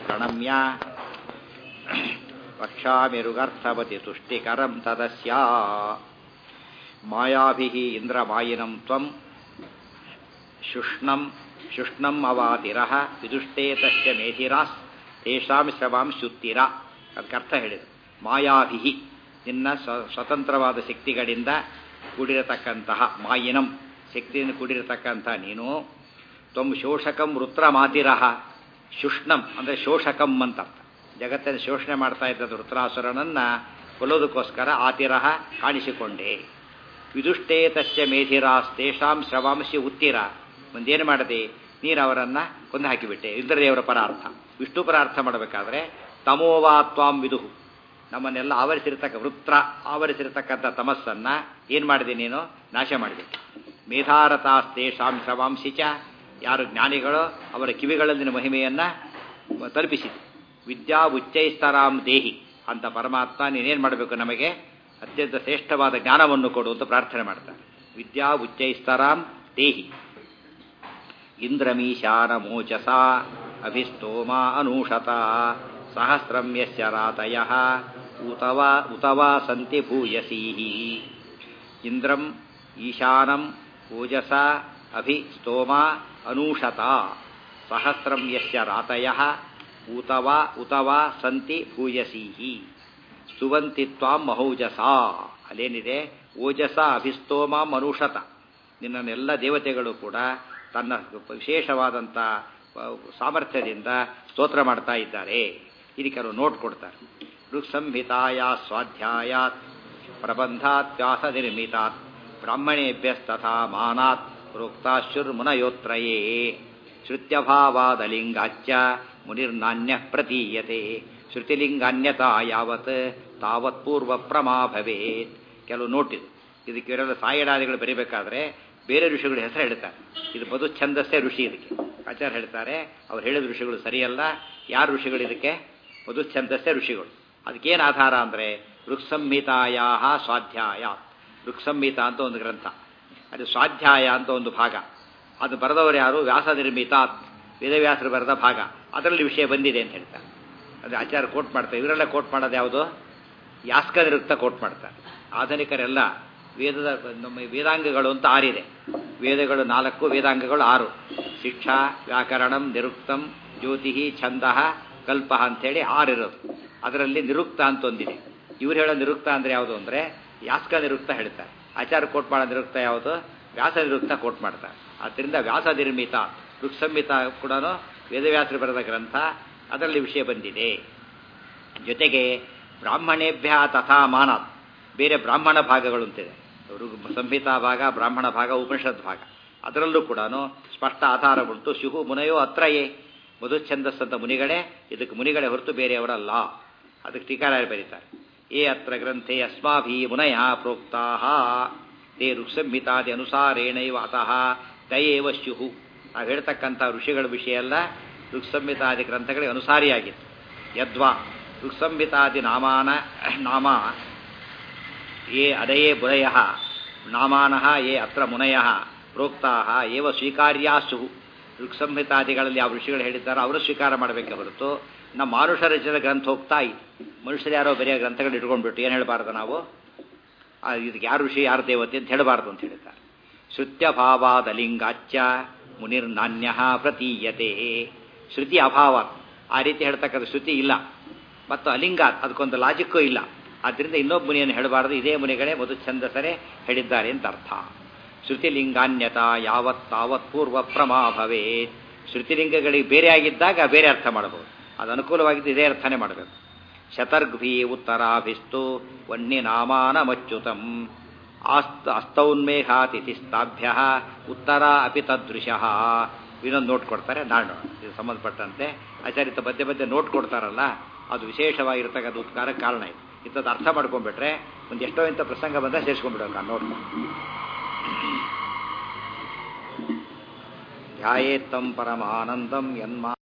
ಪ್ರಣಮ್ಯ ವಕ್ಷಾಮಿರುಗರ್ಥವತಿ ತುಷ್ಟಿಕರಂ ತದಸ್ಯ ಮಾಯಾಭಿः ಇಂದ್ರಮಾಯಿನಂ ತ್ವಂ ಶುಷ್ಣಂ ಶುಷ್ಣಂ ಅವಾತಿರಃ ವಿದುಷ್ಟೇ ತಸ್ಯ ಮೇಧಿರಾಸ್ ತೇಷಾಂ ಶ್ರವಾಂ ಶುತ್ತಿರ ಅದಕ್ಕೆ ಅರ್ಥ ಹೇಳಿದರು ಮಾಯಾಭಿಹಿ ನಿನ್ನ ಸ್ವ- ಸ್ವತಂತ್ರವಾದ ಶಕ್ತಿಗಳಿಂದ ಕೂಡಿರತಕ್ಕಂತಹ ಮಾಯಿನಂ ಶಕ್ತಿಯಿಂದ ಕೂಡಿರತಕ್ಕಂಥ ನೀನು ತ್ವಂ ಶೋಷಕಂ ವೃತ್ರಮಾತಿರಹ ಶುಷ್ಣಂ ಅಂದರೆ ಶೋಷಕಂ ಅಂತ ಅರ್ಥ ಜಗತ್ತನ್ನು ಶೋಷಣೆ ಮಾಡ್ತಾ ಇದ್ದ ವೃತ್ರಾಸುರನನ್ನ ಕೊಲ್ಲೋದಕ್ಕೋಸ್ಕರ ಆತಿರಹ ಕಾಣಿಸಿಕೊಂಡೆ ವಿದುಷ್ಟೇ ತಸ್ಯ ಮೇಧಿರಾಸ್ ತೇಷಾಂ ಶ್ರವಾಂಶಿ ಉತ್ತಿರ ಮುಂದೇನು ಮಾಡದೆ ನೀನು ಅವರನ್ನು ಕೊಂದು ಹಾಕಿಬಿಟ್ಟೆ ಇಂದ್ರದೇವರ ಪರ ಅರ್ಥ ವಿಷ್ಣು ಪರ ಅರ್ಥ ಮಾಡಬೇಕಾದ್ರೆ ತಮೋವಾ ತ್ವಾಂ ವಿದುಹು ನಮ್ಮನ್ನೆಲ್ಲ ಆವರಿಸಿರ್ತಕ್ಕ ವೃತ್ರ ಆವರಿಸಿರ್ತಕ್ಕಂಥ ತಮಸ್ಸನ್ನ ಏನು ಮಾಡಿದೆ ನೀನು ನಾಶ ಮಾಡಿಬಿಟ್ಟೆ ಮೇಧಾರತಾಸ್ತೇಷಾಂ ಶ್ರವಾಂಶಿ ಚ ಯಾರು ಜ್ಞಾನಿಗಳೋ ಅವರ ಕಿವಿಗಳಲ್ಲಿನ ಮಹಿಮೆಯನ್ನ ತಲುಪಿಸಿದೆ ವಿದ್ಯಾ ಉಚ್ಚೈಸ್ತರಾಂ ದೇಹಿ ಅಂತ ಪರಮಾತ್ಮ ನೀನೇನು ಮಾಡಬೇಕು ನಮಗೆ ಅತ್ಯಂತ ಶ್ರೇಷ್ಠವಾದ ಜ್ಞಾನವನ್ನು ಕೊಡು ಅಂತ ಪ್ರಾರ್ಥನೆ ಮಾಡ್ತಾರೆ ವಿದ್ಯಾ ಉಚ್ಚೈಸ್ತರಾಂ ದೇಹಿ ಇಂದ್ರಮೀಶಾನ ಮೋಚಸ ಅಭಿಸ್ತೋಮಾ ಅನೂಷತ ಸಹಸ್ರಂ ಯಸ್ಯ ರಾತಯ ಉತವ ಉತವಾ ಸಂತಿ ಭೂಯಸೀಃ ಇಂದ್ರಂ ಈಶಾನಂ ಓಜಸ ಅಭಿ ಸ್ತೋಮಾ ಅನೂಷತ ಸಹಸ್ರಂ ಯಸ್ಯ ರಾತಯ ಉತವ ಉತವಾ ಸಂತಿ ಭೂಯಸೀಃ ಸ್ತುವಂತಿ ತ್ವಾಂ ಮಹೌಜಸ ಅಲ್ಲೇನಿದೆ ಓಜಸ ಅಭಿಸ್ತೋಮ ಮನುಷತ ನಿನ್ನೆಲ್ಲ ದೇವತೆಗಳು ಕೂಡ ತನ್ನ ವಿಶೇಷವಾದಂಥ ಸಾಮರ್ಥ್ಯದಿಂದ ಸ್ತೋತ್ರ ಮಾಡ್ತಾ ಇದ್ದಾರೆ ಇದಕ್ಕೆ ಕೆಲವು ನೋಟ್ ಕೊಡ್ತಾರೆ ಋಕ್ಸಂಹಿತಾಯ ಸ್ವಾಧ್ಯಾಯಾತ್ ಪ್ರಬಂಧಾತ್ ವ್ಯಾಸ ನಿರ್ಮಿತಾತ್ ಬ್ರಾಹ್ಮಣೇಭ್ಯಸ್ತಥಾ ಮಾನಾತ್ ಪ್ರೋಕ್ತಾಶುರ್ಮುನಯೋತ್ರಯೇ ಶ್ರುತ್ಯಭಾವಾದಲಿಂಗಾಚ್ಯ ಮುನಿರ್ನಾಣ್ಯ ಪ್ರತೀಯತೆ ಶ್ರುತಿಲಿಂಗಾನ್ಯತಾ ಯಾವತ್ ತಾವತ್ ಪೂರ್ವ ಪ್ರಮಾ ಭವೇತ್ ಕೆಲವು ನೋಟಿದು ಇದಕ್ಕೆ ಇವೆಲ್ಲ ಸಾಯಡಾದಿಗಳು ಬರೀಬೇಕಾದ್ರೆ ಬೇರೆ ಋಷಿಗಳ ಹೆಸರು ಹೇಳ್ತಾರೆ ಇದು ಬದು ಛಂದಸ್ಸೇ ಋಷಿ ಇದಕ್ಕೆ ಆಚಾರ್ಯ ಹೇಳ್ತಾರೆ ಅವ್ರು ಹೇಳಿದ ಋಷಿಗಳು ಸರಿಯಲ್ಲ ಯಾರು ಋಷಿಗಳು ಇದಕ್ಕೆ ಮಧು ಛಂದಸ್ಸೇ ಋಷಿಗಳು ಅದಕ್ಕೇನು ಆಧಾರ ಅಂದರೆ ಋಕ್ಸಂಹಿತಾಯಾ ಸ್ವಾಧ್ಯಾಯ ಋಕ್ಸಂಹಿತ ಅಂತ ಒಂದು ಗ್ರಂಥ ಅದು ಸ್ವಾಧ್ಯಾಯ ಅಂತ ಒಂದು ಭಾಗ ಅದು ಬರೆದವರು ಯಾರು ವ್ಯಾಸ ನಿರ್ಮಿತ ವೇದವ್ಯಾಸರು ಬರೆದ ಭಾಗ ಅದರಲ್ಲಿ ವಿಷಯ ಬಂದಿದೆ ಅಂತ ಹೇಳ್ತಾರೆ ಅದು ಆಚಾರ್ಯ ಕೋಟ್ ಮಾಡ್ತಾರೆ ಇವರೆಲ್ಲ ಕೋಟ್ ಮಾಡೋದು ಯಾವುದು ಯಾಸ್ಕ ನಿರುಕ್ತ ಕೋಟ್ ಮಾಡ್ತಾರೆ ಆಧುನಿಕರೆಲ್ಲ ವೇದದ ನಮ್ಮ ವೇದಾಂಗಗಳು ಅಂತ ಆರಿದೆ ವೇದಗಳು ನಾಲ್ಕು ವೇದಾಂಗಗಳು ಆರು ಶಿಕ್ಷಾ ವ್ಯಾಕರಣಂ ನಿರುಕ್ತಂ ಜ್ಯೋತಿ ಛಂದ ಕಲ್ಪ ಅಂಥೇಳಿ ಆರಿರೋದು ಅದರಲ್ಲಿ ನಿರುಕ್ತ ಅಂತ ಒಂದಿದೆ ಇವ್ರು ಹೇಳೋ ನಿರುಕ್ತ ಅಂದರೆ ಯಾವುದು ಅಂದರೆ ಯಾಸ್ಕ ನಿರುಕ್ತ ಹೇಳ್ತಾರೆ ಆಚಾರ ಕೋಟ್ ಮಾಡೋ ನಿರುಕ್ತ ಯಾವುದು ವ್ಯಾಸ ನಿರುಕ್ತ ಕೋಟ್ ಮಾಡ್ತಾರೆ ಆದ್ದರಿಂದ ವ್ಯಾಸ ನಿರ್ಮಿತ ಋಕ್ಸಂಹಿತ ಕೂಡ ವೇದವ್ಯಾಸರು ಬರೆದ ಗ್ರಂಥ ಅದರಲ್ಲಿ ವಿಷಯ ಬಂದಿದೆ ಜೊತೆಗೆ ಬ್ರಾಹ್ಮಣೇಭ್ಯ ತಥಾ ಮಾನಾತ್ ಬೇರೆ ಬ್ರಾಹ್ಮಣ ಭಾಗಗಳು ಅಂತಿದೆ ಋಗ್ ಸಂಹಿತಾ ಭಾಗ ಬ್ರಾಹ್ಮಣ ಭಾಗ ಉಪನಿಷತ್ ಭಾಗ ಅದರಲ್ಲೂ ಕೂಡ ಸ್ಪಷ್ಟ ಆಧಾರ ಉಂಟು ಶಿಹು ಮುನಯೋ ಅತ್ರಯೇ ಮಧುಚ್ಛಂದಸ್ ಅಂತ ಮುನಿಗಳೇ ಇದಕ್ಕೆ ಮುನಿಗಳೇ ಹೊರತು ಬೇರೆಯವರಲ್ಲ ಅದಕ್ಕೆ ಟೀಕಾರಾಯರು ಬರೀತಾರೆ ಏ ಅತ್ರ ಗ್ರಂಥೆ ಅಸ್ಮಾಭಿ ಮುನಯ ಪ್ರೋಕ್ತಾ ತೇ ಋಕ್ಸಂಹಿತಾದಿ ಅನುಸಾರೇಣೈವ ಅತಃ ದಯೇವ ಸ್ಯುಹು ನಾವು ಹೇಳ್ತಕ್ಕಂಥ ಋಷಿಗಳ ವಿಷಯ ಎಲ್ಲ ಋಕ್ಸಂಹಿತಾದಿ ಗ್ರಂಥಗಳಿಗೆ ಅನುಸಾರಿಯಾಗಿತ್ತು ಯದ್ವಾ ಋಕ್ಸಂಹಿತಾದಿ ನಾಮಾನ ನಾಮ ಯೇ ಅದಯೇ ಮುನಯ ನಾಮಾನಃ ಯೇ ಅತ್ರ ಮುನಯ ಪ್ರೋಕ್ತಾ ಏವ ಸ್ವೀಕಾರ್ಯಾ ಸ್ಯುಹು ಋಕ್ಸಂಹಿತಾದಿಗಳಲ್ಲಿ ಯಾವ ಋಷಿಗಳು ಹೇಳಿದ್ದಾರೋ ಅವರು ಸ್ವೀಕಾರ ಮಾಡಬೇಕೆ ಹೊರತು ನಮ್ಮ ಮಾನುಷ ರಚಿತ ಗ್ರಂಥ ಹೋಗ್ತಾ ಇತ್ತು ಮನುಷ್ಯರು ಯಾರೋ ಬೇರೆ ಗ್ರಂಥಗಳು ಇಟ್ಕೊಂಡ್ಬಿಟ್ಟು ಏನು ಹೇಳಬಾರ್ದು ನಾವು ಆ, ಇದಕ್ಕೆ ಯಾರು ಋಷಿ ಯಾರು ದೇವತೆ ಅಂತ ಹೇಳಬಾರ್ದು ಅಂತ ಹೇಳಿದ್ದಾರೆ ಶ್ರುತ್ಯ ಭಾವಾದ ಲಿಂಗಾಚ್ಯ ಮುನಿರ್ನಾಣ್ಯ ಪ್ರತೀಯತೆ ಶ್ರುತಿ ಅಭಾವ ಆ ರೀತಿ ಹೇಳ್ತಕ್ಕಂಥ ಶ್ರುತಿ ಇಲ್ಲ ಮತ್ತು ಅಲಿಂಗ ಅದಕ್ಕೊಂದು ಲಾಜಿಕ್ಕೂ ಇಲ್ಲ ಆದ್ದರಿಂದ ಇನ್ನೊಬ್ಬ ಮುನಿಯನ್ನು ಹೇಳಬಾರದು ಇದೇ ಮುನಿಗಳೇ ಮಧು ಛಂದಸರೇ ಹೇಳಿದ್ದಾರೆ ಅಂತ ಅರ್ಥ ಶ್ರುತಿಲಿಂಗಾನ್ಯತ ಯಾವತ್ ತಾವತ್ ಪೂರ್ವ ಪ್ರಮಾ ಭವೇತ್ ಶ್ರುತಿಲಿಂಗಗಳಿಗೆ ಬೇರೆ ಆಗಿದ್ದಾಗ ಬೇರೆ ಅರ್ಥ ಮಾಡಬಹುದು ಅದು ಅನುಕೂಲವಾಗಿದ್ದು ಇದೇ ಅರ್ಥನೇ ಮಾಡಬೇಕು ಶತರ್ಗ್ಭಿ ಉತ್ತರಾಭಿಸ್ತು ವನ್ಯನಾಮಾನಮಚ್ಯುತಂ ಆಸ್ತ ಅಸ್ತೌನ್ಮೇಘಾತಿಥಿಸ್ತಾಭ್ಯ ಉತ್ತರ ಅಪಿ ತದೃಶಃ ಇನ್ನೊಂದು ನೋಟ್ ಕೊಡ್ತಾರೆ ನಾಡು ಇದು ಸಂಬಂಧಪಟ್ಟಂತೆ ಆಚಾರಿತ ಮಧ್ಯೆ ಮಧ್ಯೆ ನೋಟ್ ಕೊಡ್ತಾರಲ್ಲ ಅದು ವಿಶೇಷವಾಗಿರ್ತಕ್ಕಂಥ ಉಪಕಾರ ಕಾರಣ ಇದು ಇಂಥದ್ದು ಅರ್ಥ ಮಾಡ್ಕೊಂಡ್ಬಿಟ್ರೆ ಒಂದು ಎಷ್ಟೋ ಇಂಥ ಪ್ರಸಂಗ ಬಂದಾಗ ಸೇರಿಸ್ಕೊಂಡ್ಬಿಡೋದು ನಾನು ನೋಟ್ ಧ್ಯಾಯೇತ್ತಂ ಪರಮಾನಂದಂ ಯನ್ಮಾ